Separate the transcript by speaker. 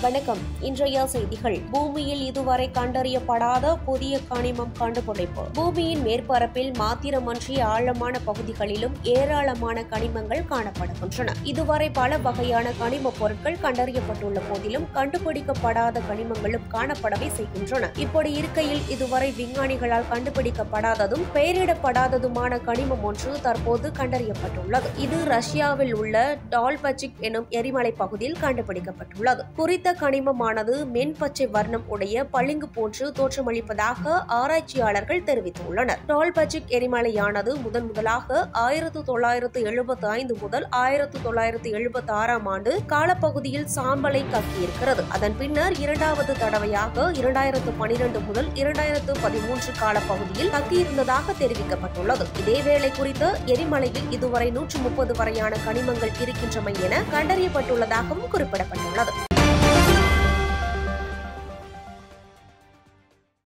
Speaker 1: வணக்கம் இன்றைய செய்திகள் பூமியில் இதுவரை கண்டறியப்படாத புதிய கனிமம் கண்டுபிடிப்பு பூமியின் மேற்பரப்பில் மாத்திரமன்றி ஆழமான பகுதிகளிலும் ஏராளமான கனிமங்கள் காணப்படுகின்றன இதுவரை பல வகையான கனிம பொருட்கள் கண்டறியப்பட்டுள்ள போதிலும் கண்டுபிடிக்கப்படாத கனிமங்களும் காணப்படவே செய்கின்றன இப்படி இருக்கையில் இதுவரை விஞ்ஞானிகளால் கண்டுபிடிக்கப்படாததும் பெயரிடப்படாததுமான கனிமம் ஒன்று தற்போது கண்டறியப்பட்டுள்ளது இது ரஷ்யாவில் உள்ள டால்பச்சிக் எனும் எரிமலை பகுதியில் கண்டுபிடிக்கப்பட்டுள்ளது குறித்த கனிமமானது மென்பச்சை வர்ணம் உடைய பளிங்கு போன்று தோற்றமளிப்பதாக ஆராய்ச்சியாளர்கள் தெரிவித்துள்ளனர் டால்பச்சிக் எரிமலையானது முதன் முதலாக ஆயிரத்து தொள்ளாயிரத்து எழுபத்தி ஐந்து முதல் ஆயிரத்து தொள்ளாயிரத்து எழுபத்தி ஆறாம் ஆண்டு காலப்பகுதியில் சாம்பலை கக்கியிருக்கிறது அதன் பின்னர் இரண்டாவது தடவையாக இரண்டாயிரத்து பனிரெண்டு முதல் இரண்டாயிரத்து பதிமூன்று காலப்பகுதியில் கக்கியிருந்ததாக தெரிவிக்கப்பட்டுள்ளது இதேவேளை குறித்த எரிமலையில் இதுவரை நூற்று முப்பது வரையான கனிமங்கள் இருக்கின்றமை என கண்டறியப்பட்டுள்ளதாகவும் குறிப்பிடப்பட்டுள்ளது